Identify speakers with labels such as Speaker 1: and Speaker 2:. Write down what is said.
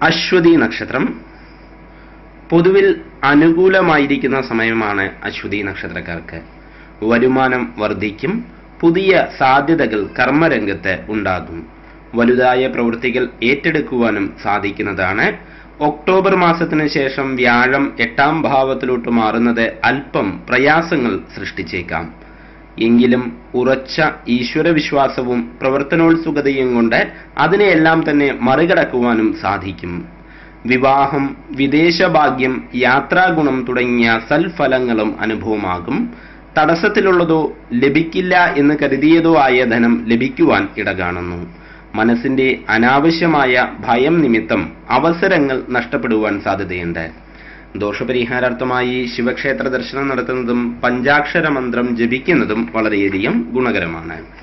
Speaker 1: അശ്വതി നക്ഷത്രം പൊതുവിൽ അനുകൂലമായിരിക്കുന്ന സമയമാണ് അശ്വതി നക്ഷത്രക്കാർക്ക് വരുമാനം വർദ്ധിക്കും പുതിയ സാധ്യതകൾ കർമ്മരംഗത്ത് ഉണ്ടാകും വലുതായ പ്രവൃത്തികൾ ഏറ്റെടുക്കുവാനും സാധിക്കുന്നതാണ് ഒക്ടോബർ മാസത്തിന് ശേഷം വ്യാഴം എട്ടാം ഭാവത്തിലോട്ട് മാറുന്നത് അല്പം പ്രയാസങ്ങൾ സൃഷ്ടിച്ചേക്കാം എങ്കിലും ഉറച്ച ഈശ്വരവിശ്വാസവും പ്രവർത്തനോത്സുകതയും കൊണ്ട് അതിനെയെല്ലാം തന്നെ മറികടക്കുവാനും സാധിക്കും വിവാഹം വിദേശഭാഗ്യം യാത്രാഗുണം തുടങ്ങിയ സൽഫലങ്ങളും അനുഭവമാകും തടസ്സത്തിലുള്ളതോ ലഭിക്കില്ല എന്ന് കരുതിയതോ ആയ ധനം ലഭിക്കുവാൻ ഇടകാണുന്നു മനസ്സിന്റെ അനാവശ്യമായ ഭയം നിമിത്തം അവസരങ്ങൾ നഷ്ടപ്പെടുവാൻ സാധ്യതയുണ്ട് ദോഷപരിഹാരാർത്ഥമായി ശിവക്ഷേത്ര ദർശനം നടത്തുന്നതും പഞ്ചാക്ഷര മന്ത്രം ജപിക്കുന്നതും വളരെയധികം ഗുണകരമാണ്